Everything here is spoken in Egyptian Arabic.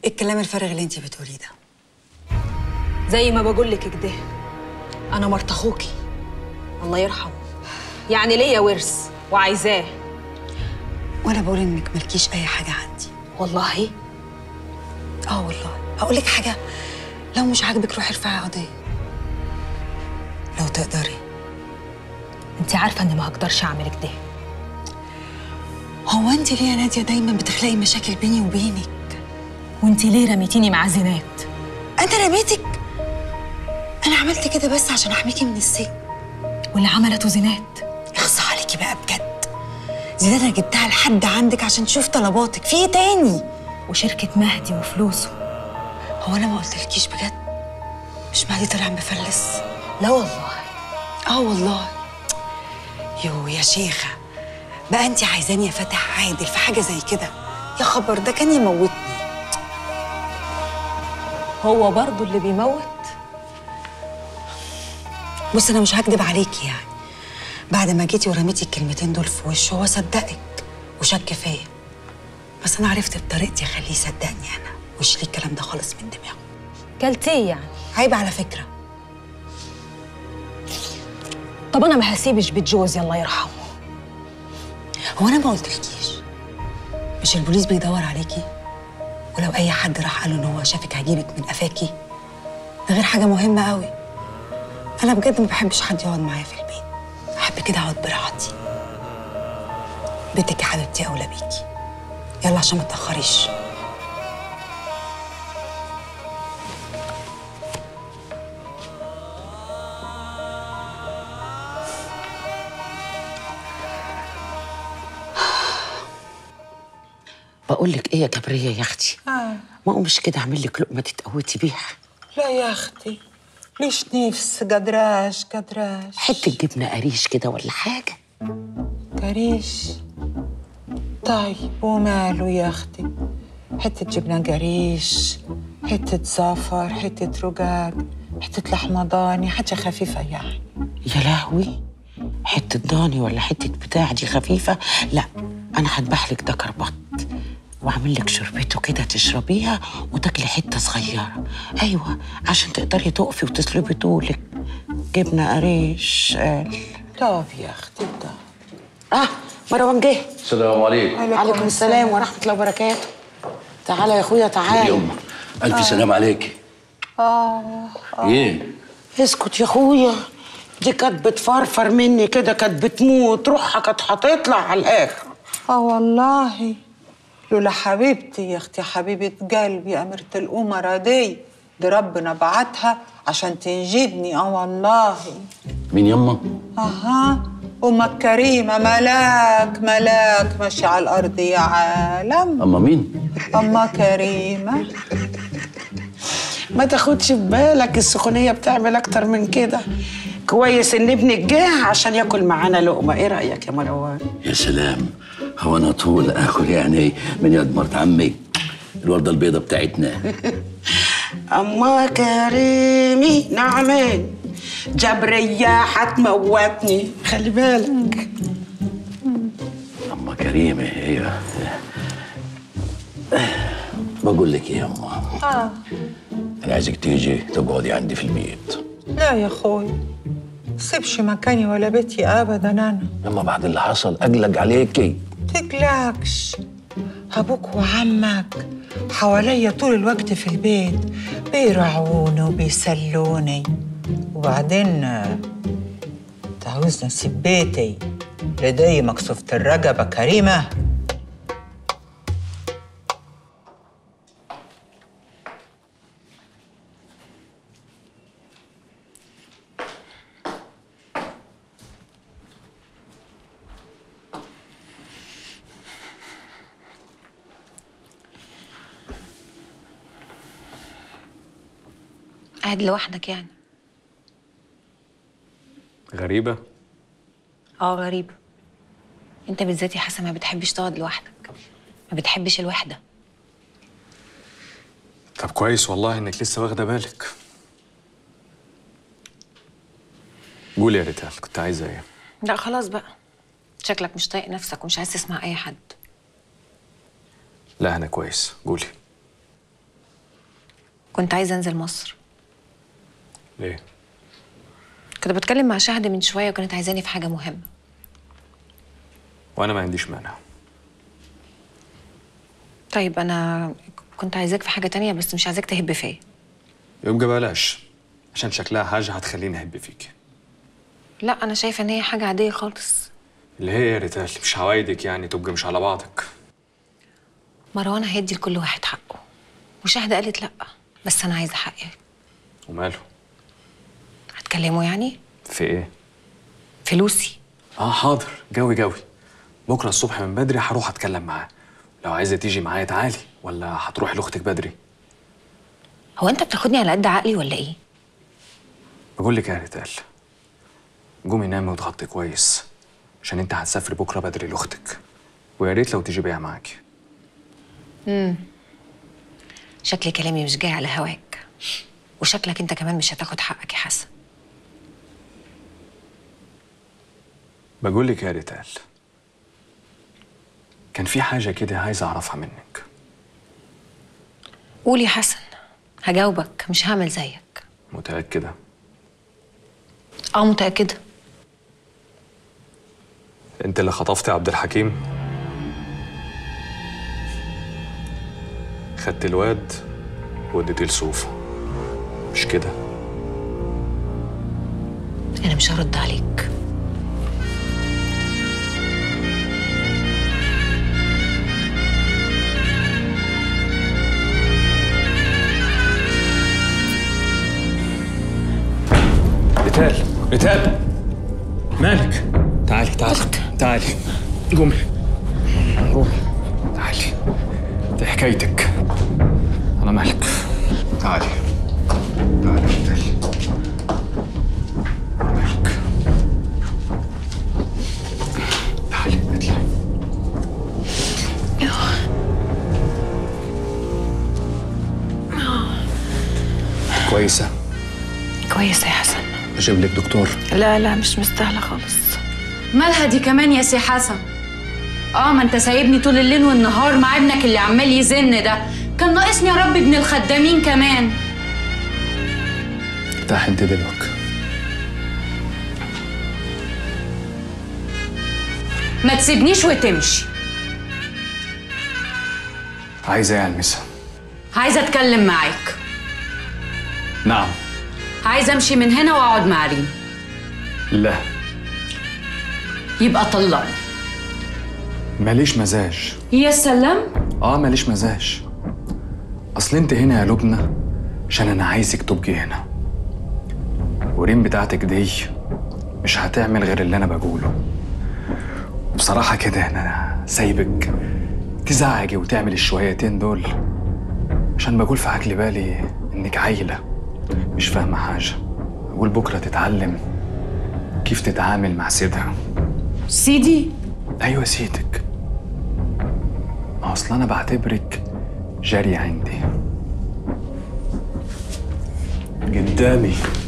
ايه الكلام الفارغ اللي انت بتقوليه ده زي ما بقول لك كده انا مرت اخوكي الله يرحمه يعني ليا ورث وعايزاه وانا بقول انك مالكيش اي حاجه عندي والله اه والله هقول لك حاجه لو مش عاجبك روحي ارفعي قضيه لو تقدري انت عارفه اني ما هقدرش اعمل كده هو انت ليه يا ناديه دايما بتخلقي مشاكل بيني وبينك وانت ليه رميتيني مع زينات انا رميتك انا عملت كده بس عشان احميكي من السجن واللي عملته زينات اخص عليكي بقى بجد زينات انا جبتها لحد عندك عشان تشوف طلباتك في ايه تاني وشركه مهدي وفلوسه هو انا ما قلتلكيش بجد مش مهدي طلع مفلس لا والله اه والله يو يا شيخه بقى انت عايزاني فتح عادل في حاجه زي كده يا خبر ده كان يموتني هو برضه اللي بيموت بص انا مش هكدب عليكي يعني بعد ما جيتي ورميتي الكلمتين دول في وشه هو صدقك وشك فيا بس انا عرفت بطريقتي اخليه يصدقني انا وش ليه الكلام ده خالص من دماغه كلتيه يعني عيب على فكره طب انا ما هسيبش بيت جوزي الله يرحمه هو انا ما قلتلكيش مش البوليس بيدور عليكي ولو اي حد راح قال له ان هو شافك هيجيبك من قفاكي ده غير حاجه مهمه قوي انا بجد ما بحبش حد يقعد معايا في البيت احب كده اقعد براحتي بيتك يا حبيبتي اولى بيكي يلا عشان ما تاخريش بقول لك ايه يا كبريه يا اختي آه. ما اقومش كده اعمل لك لقمه تتقوتي بيها لا يا اختي ليش نفس قدراش قدراش حته جبنه قريش كده ولا حاجه قريش طيب وماله يا اختي حتة جبنة قريش حتة زعفر حتة رقاق حتة لحمة ضاني حاجة خفيفة يعني يا لهوي حته ضاني ولا حته بتاع دي خفيفه لا انا هذبح لك ده كربط واعمل لك شربته كده تشربيها وتاكلي حته صغيره ايوه عشان تقدري تقفي وتسلبي طولك جبنه قريش قال طب يا اختي طب اه مروان جه السلام عليكم عليكم السلام ورحمه الله وبركاته تعالى يا اخويا تعالى يما الف سلام عليك اه ايه اسكت يا اخويا دي كانت بتفرفر مني كده كانت بتموت روحها كانت هتطلع على الاخر اه والله لولا حبيبتي يا اختي حبيبة قلبي أميرة الأمراء دي دي ربنا بعتها عشان تنجدني اه والله مين يما اها أمك كريمة ملاك ملاك ماشي على الأرض يا عالم اما مين أما كريمة ما تاخدش في بالك السخونيه بتعمل اكتر من كده كويس ان ابنك جه عشان ياكل معانا لقمه ايه رايك يا مروان يا سلام هو انا طول اكل يعني من يد مرت عمي الورده البيضه بتاعتنا اما كريمي نعمين جبرية هتموتني خلي بالك اما كريمه ايوه بقول لك ايه يا اما آه انا عايزك تيجي تقعدي عندي في البيت لا يا أخوي سيبش مكاني ولا بيتي أبدا أنا لما بعد اللي حصل اقلق عليكي تقلقش أبوك وعمك حواليا طول الوقت في البيت بيرعوني وبيسلوني وبعدين آه، تعوزني أسيب بيتي لدي مكسوفة الرقبة كريمة قاعد لوحدك يعني غريبة اه غريب انت بالذات يا حسن ما بتحبش تقعد لوحدك ما بتحبش الوحده طب كويس والله انك لسه واخدة بالك قولي يا ريتال كنت عايزة ايه؟ لا خلاص بقى شكلك مش طايق نفسك ومش عايز تسمع اي حد لا انا كويس قولي كنت عايزه انزل مصر ليه؟ كنت بتكلم مع شهد من شويه وكانت عايزاني في حاجه مهمه وانا ما عنديش مانع طيب انا كنت عايزاك في حاجه تانية بس مش عايزاك تهب فيا يبقى بلاش عشان شكلها حاجه هتخليني احب فيك لا انا شايفه ان هي حاجه عاديه خالص اللي هي يا ريتال مش عوايدك يعني تبقى مش على بعضك مروان هيدي لكل واحد حقه وشهد قالت لا بس انا عايزه حقي وماله هتكلموا يعني في ايه فلوسي اه حاضر جوي جوي بكره الصبح من بدري هروح اتكلم معاه لو عايزه تيجي معايا تعالي ولا هتروحي لاختك بدري هو انت بتاخدني على قد عقلي ولا ايه بقول لك يا ريتال قومي نامي وتغطي كويس عشان انت هتسافري بكره بدري لاختك ويا ريت لو تجي بيها معاكي شكل كلامي مش جاي على هواك وشكلك انت كمان مش هتاخد حقك يا حسن بقول لك يا ريتال كان في حاجه كده عايز اعرفها منك قول يا حسن هجاوبك مش هعمل زيك متاكده اه متاكده انت اللي خطفتي عبد الحكيم خدت الواد وديتيه لصوفه مش كده انا مش هرد عليك ريتال ريتال مالك تعالي تعالي تعالي قومي قومي تعالي دي حكايتك انا مالك تعالي تعالي ريتال مالك تعالي اطلعي كويسة كويسه يا حسن أجيب لك دكتور لا لا مش مستاهله خالص مالها دي كمان يا سي حسن اه ما انت سايبني طول الليل والنهار مع ابنك اللي عمال يزن ده كان ناقصني يا رب ابن الخدامين كمان ارتاح انت دلوقتي ما تسيبنيش وتمشي عايزة ايه يا المسا؟ عايزه اتكلم معاك نعم عايزه امشي من هنا واقعد مع ريم لا يبقى طلقني ماليش مزاج يا سلام اه ماليش مزاج اصل انت هنا يا لبنى عشان انا عايزك تبقي هنا وريم بتاعتك دي مش هتعمل غير اللي انا بقوله بصراحة كده انا سايبك تزعجي وتعمل الشويتين دول عشان بقول في عقل بالي انك عايلة مش فاهمة حاجة اقول بكرة تتعلم كيف تتعامل مع سيدها سيدي ايوه سيدك ما اصل انا بعتبرك جارية عندي قدامي